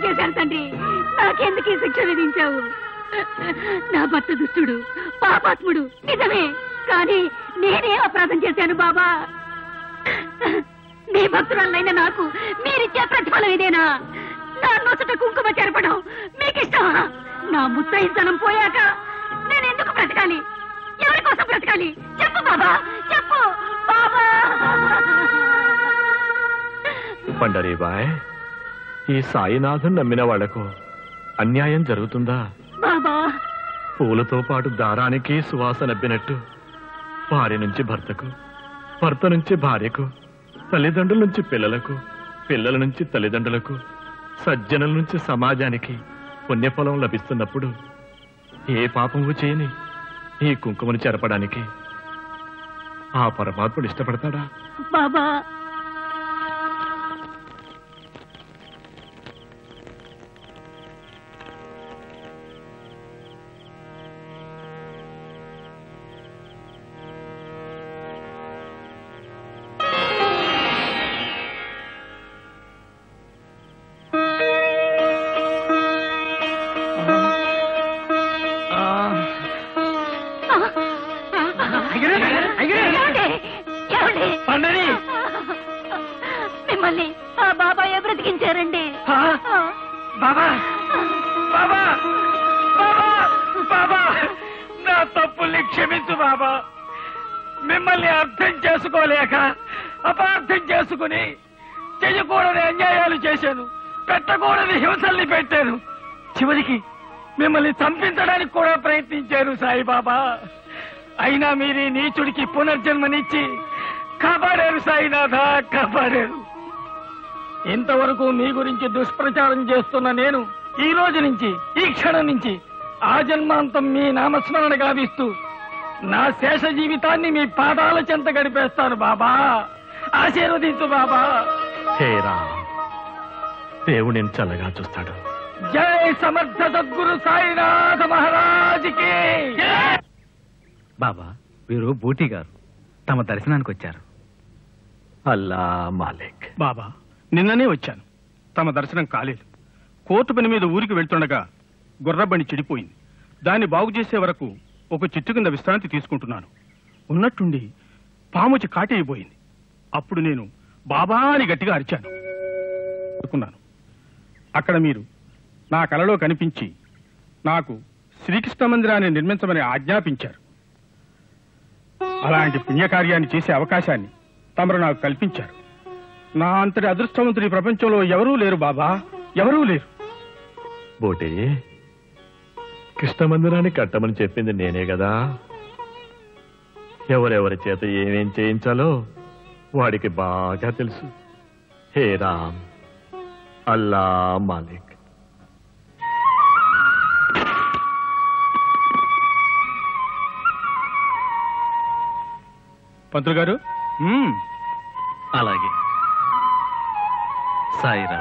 చేశాను తండ్రి నాకెందుకు ఈ శిక్ష విధించావు నా భర్త దుష్టుడు పాపాత్ముడు నిజమే కానీ నేనే అపరాధం చేశాను బాబా మీ భక్తురాలైన నాకు మీరిచ్చే ప్రతిఫలం ఇదేనా నా నొసట కుంకుమ చెరపడం మీకిష్టమా నా ముత్తైతనం పోయాక నేను ఎందుకు బ్రతకాలి ఎవరి కోసం బ్రతకాలి చెప్పు బాబా చెప్పు బాబా పండరీబాయ్ ఈ సాయినాథుని నమ్మిన వాళ్లకు అన్యాయం జరుగుతుందా బాబా పూలతో పాటు దారానికి సువాసన అబ్బినట్టు భార్య నుంచి భర్తకు భర్త నుంచి భార్యకు తల్లిదండ్రుల నుంచి పిల్లలకు పిల్లల నుంచి తల్లిదండ్రులకు సజ్జనుల నుంచి సమాజానికి పుణ్యఫలం లభిస్తున్నప్పుడు ఏ పాపము చేయని ఈ కుంకుమను చెరపడానికి ఆ పరమాత్ముడు ఇష్టపడతాడా బాబా ఏమండి? ఏమండి? పండరి మిమ్మల్ని ఆ బాబాయ్ బ్రతికించారండి ఆ? బాబా బాబా బాబా బాబా నా తప్పుల్ని క్షమించు బాబా మిమ్మల్ని అర్థం చేసుకోలేక అపార్థం చేసుకుని చెయ్యకూడని అన్యాయాలు చేశాను పెట్టకూడని హింసల్ని పెట్టాను చివరికి మిమ్మల్ని చంపించడానికి కూడా ప్రయత్నించారు సాయిబాబా అయినా మీరు ఈ నీచుడికి పునర్జన్మనిచ్చి కాపాడారు సాయినాథ కాపాడారు ఇంతవరకు మీ గురించి దుష్ప్రచారం చేస్తున్న నేను ఈ రోజు నుంచి ఈ క్షణం నుంచి ఆ జన్మాంతం మీ నామస్మరణ గావిస్తూ నా శేష జీవితాన్ని మీ పాదాల చెంత గడిపేస్తాను బాబా ఆశీర్వదించు బాబా హే రామ్ దేవుడు నేను చల్లగా చూస్తాడు జై సమర్థ సద్గురు సాయినాథ మహారాజుకి బాబా వీరు బూటీ గారు తమ దర్శనానికి వచ్చారు అల్లా మాలిక్ బాబా నిన్ననే వచ్చాను తమ దర్శనం కాలేదు కోర్టు పని మీద ఊరికి వెళ్తుండగా గుర్రబండి చెడిపోయింది దాన్ని బాగు చేసే వరకు ఒక చెట్టు కింద విశ్రాంతి తీసుకుంటున్నాను ఉన్నట్టుండి పాముచి కాటేయబోయింది అప్పుడు నేను బాబా అని గట్టిగా అరిచాను అనుకున్నాను అక్కడ మీరు నా కలలో కనిపించి నాకు శ్రీకృష్ణ మందిరాన్ని నిర్మించమని ఆజ్ఞాపించారు అలాంటి పుణ్యకార్యాన్ని చేసే అవకాశాన్ని తమరు నాకు కల్పించారు నా అంతటి అదృష్టవంతుడి ప్రపంచంలో ఎవరూ లేరు బాబా ఎవరూ లేరు బోటి కృష్ణ మందిరాన్ని కట్టమని చెప్పింది నేనే కదా ఎవరెవరి చేత ఏమేం చేయించాలో వాడికి బాగా తెలుసు హే రామ్ అల్లా మాలిక్ పంతులు గారు మ్మ్. అలాగే సాయిరా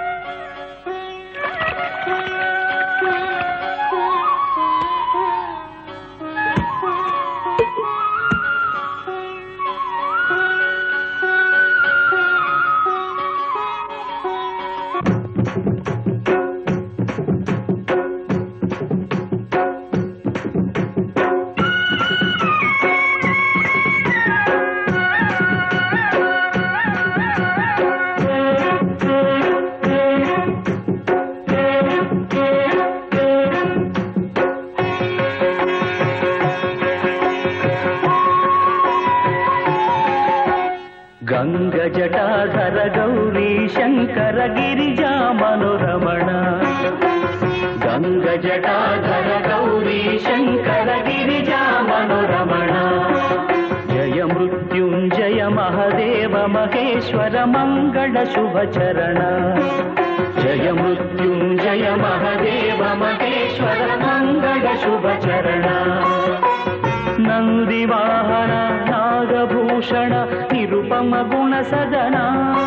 గంగ జటాధర గౌరీ శంకర గిరిజా మనోరమణ గంగ జటాధర గౌరీ శంకర గిరిజా మనోరమణ జయ మృత్యుంజయ మహదేవ మహేశ్వర మంగళ శుభ చరణ జయ మృత్యుంజయ మహదేవ మహేశ్వర మంగళ శుభ చరణ నందివాహన నాగభూషణ నిరుపమ గుణ సదన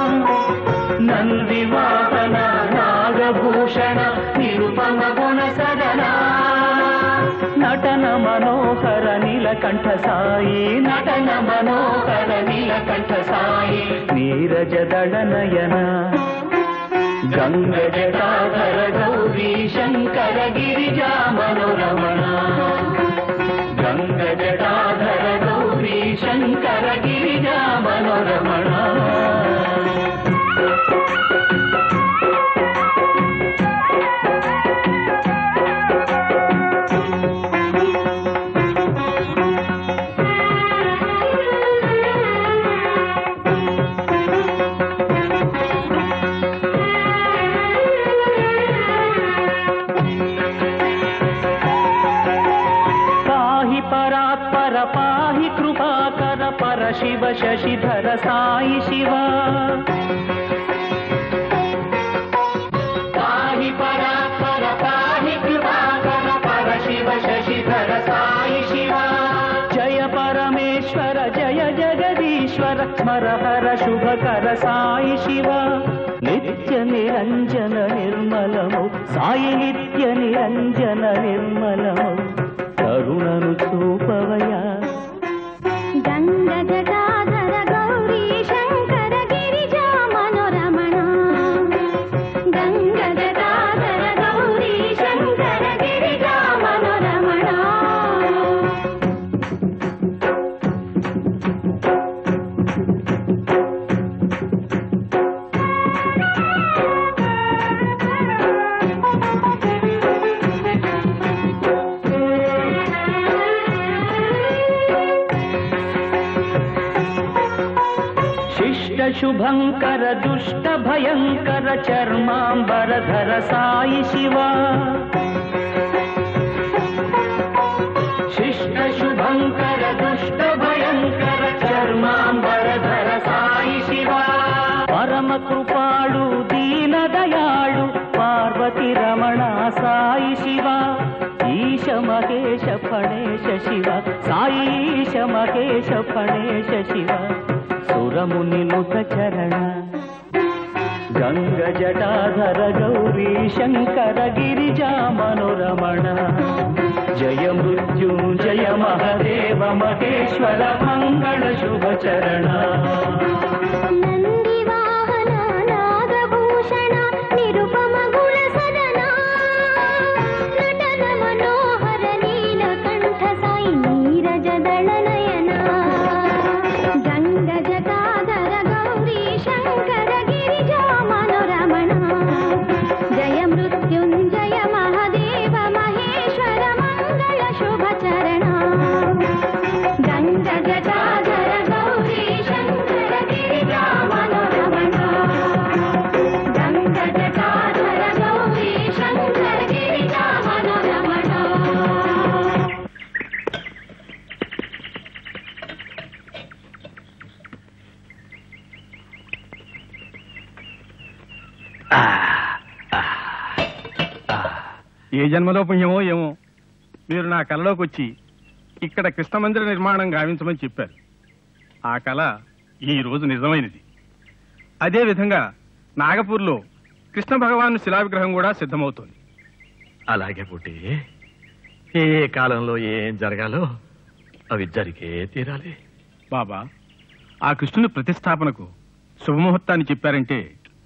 నందివాహన నాగభూషణ నిరుపమ గుణ సదన నటన మనోహర నీలకంఠ సాయి నటన మనోహర నీలకంఠ సాయి నీరజ దళ నయన గంగ జటాధర గౌరీ శంకర గిరిజా మనోరమణ గంగ జటాధర గౌరీ శంకర గిరిజా మనోరమణ పాహి పరాత్పర పాహి కృపాకర పర శివ శశిధర సాయి శివ పాహి పరాత్పర పాహి కృపాకర పర శివ శశిధర సాయి శివ జయ పరమేశ్వర జయ జగదీశ్వర స్మర హర శుభకర సాయి శివ నిత్య నిరంజన నిర్మలము సాయి నిత్య నిరంజన నిర్మలము కరుణను చూపవయా గంగ జటాధర గౌరీ శంకర గిరిజా మనోరమణ గంగ జటాధర గౌరీ శంకర గిరిజా మనోరమణ శిష్ట శుభంకర దుష్ట భయంకర చర్మాంబరధర సాయి శివ శిష్ట శుభంకర దుష్ట భయంకర చర్మాంబరధర సాయి శివ పరమ కృపాళు దీన దయాళు పార్వతి రమణ సాయి శివ ఈశ మహేశ ఫణేశ శివ సాయీశ మహేశ ఫణేశ శివ సురముని నుత చరణ గంగ జటాధర గౌరీ శంకర గిరిజా మనోరమణ జయ మృత్యుంజయ మహదేవ మహేశ్వర మంగళ శుభ చరణ నంది వాహన నాగభూషణ నిరుపమ గుణ సదన నటన మనోహర నీలకంఠ సాయి నీరజ దళ నయన గంగ జటాధర గౌరీ శంకర గిరిజా మనోరమణ జయ మృత్యుంజయ మహదేవ మహేశ్వర మంగళ శుభ చరణ గంగ జటాధర గౌరీ శంకర గిరిజా మనోరమణ గంగ జటాధర గౌరీ శంకర గిరిజా మనోరమణ ఏ జన్మలో పుణ్యమో ఏమో మీరు నా కలలోకి వచ్చి ఇక్కడ కృష్ణ మందిర నిర్మాణం గావించమని చెప్పారు ఆ కళ ఈ రోజు నిజమైనది అదే విధంగా నాగపూర్లో కృష్ణ భగవాన్ శిలా విగ్రహం కూడా సిద్ధమవుతోంది అలాగే పుట్టి ఏ ఏ కాలంలో ఏం జరగాలో అవి జరిగే తీరాలి బాబా ఆ కృష్ణుని ప్రతిష్టాపనకు శుభముహూర్తాన్ని చెప్పారంటే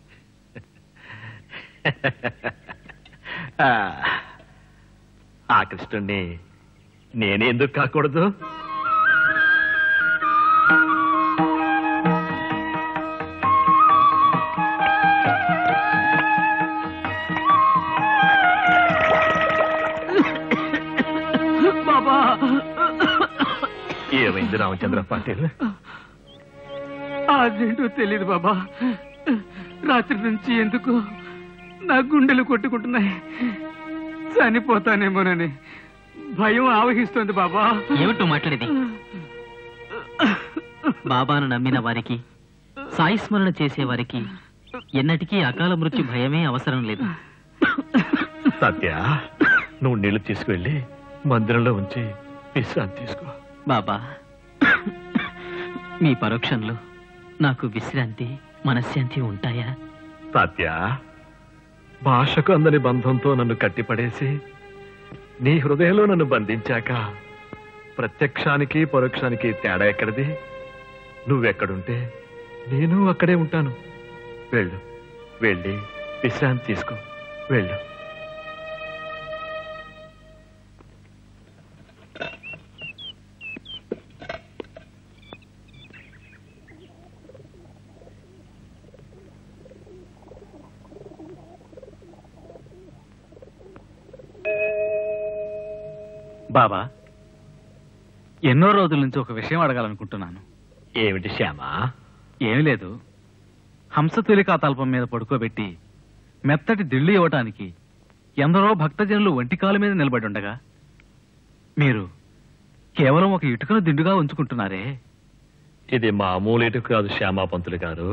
ఆ, ఆ కృష్ణుణ్ణి నేనే ఎందుకు కాకూడదు బాబా ఏమైంది రామచంద్ర పాటిల్ అదేంటో తెలియదు బాబా రాత్రి నుంచి ఎందుకు నా గుండెలు కొట్టుకుంటున్నాయి చనిపోతానేమోనని భయం ఆవహిస్తోంది బాబా ఏమిటో మాట్లాడేది బాబాను నమ్మిన వారికి సాయి స్మరణ చేసే వారికి ఎన్నటికీ అకాల మృత్యు భయమే అవసరం లేదు సత్య నువ్వు నీళ్లు తీసుకువెళ్ళి మందిరంలో ఉంచి విశ్రాంతి తీసుకో బాబా మీ పరోక్షంలో నాకు విశ్రాంతి మనశ్శాంతి ఉంటాయా సత్య భాషకు అందని బంధంతో నన్ను కట్టిపడేసి నీ హృదయంలో నన్ను బంధించాక ప్రత్యక్షానికి పరోక్షానికి తేడా ఎక్కడిది నువ్వెక్కడుంటే నేను అక్కడే ఉంటాను వెళ్ళు వెళ్ళి విశ్రాంతి తీసుకో వెళ్ళు బాబా ఎన్నో రోజుల నుంచి ఒక విషయం అడగాలనుకుంటున్నాను ఏమిటి శ్యామా ఏమీ లేదు హంసతులికా తల్పం మీద పడుకోబెట్టి మెత్తటి దిళ్ళు ఇవ్వటానికి ఎందరో భక్తజనులు ఒంటికాల మీద నిలబడి ఉండగా మీరు కేవలం ఒక ఇటుకను దిండుగా ఉంచుకుంటున్నారే ఇది మామూలు ఇటు కాదు శ్యామా పంతులు గారు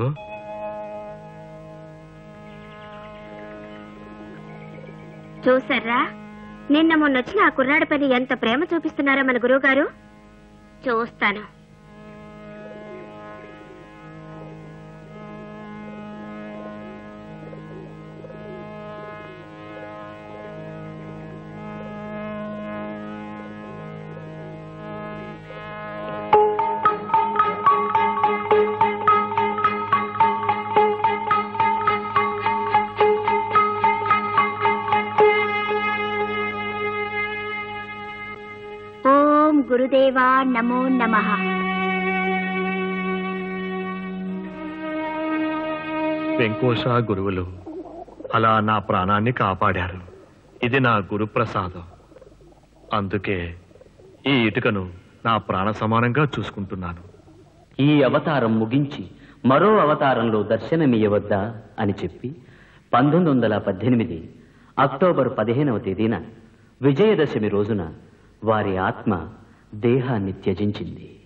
చూసారా నిన్న మొన్న వచ్చిన ఆ కుర్రాడి పని ఎంత ప్రేమ చూపిస్తున్నారో మన గురువు గారు చూస్తాను ఓం గురుదేవా నమో నమః వెంకోష గురువులు అలా నా ప్రాణాన్ని కాపాడారు ఇది నా గురు ప్రసాదం అందుకే ఈ ఇటుకను నా ప్రాణ సమానంగా చూసుకుంటున్నాను ఈ అవతారం ముగించి మరో అవతారంలో దర్శనమియ్యవద్దా అని చెప్పి పంతొమ్మిది వందల పద్దెనిమిది అక్టోబర్ పదిహేనవ తేదీన విజయదశమి రోజున వారి ఆత్మ దేహాన్ని త్యజించింది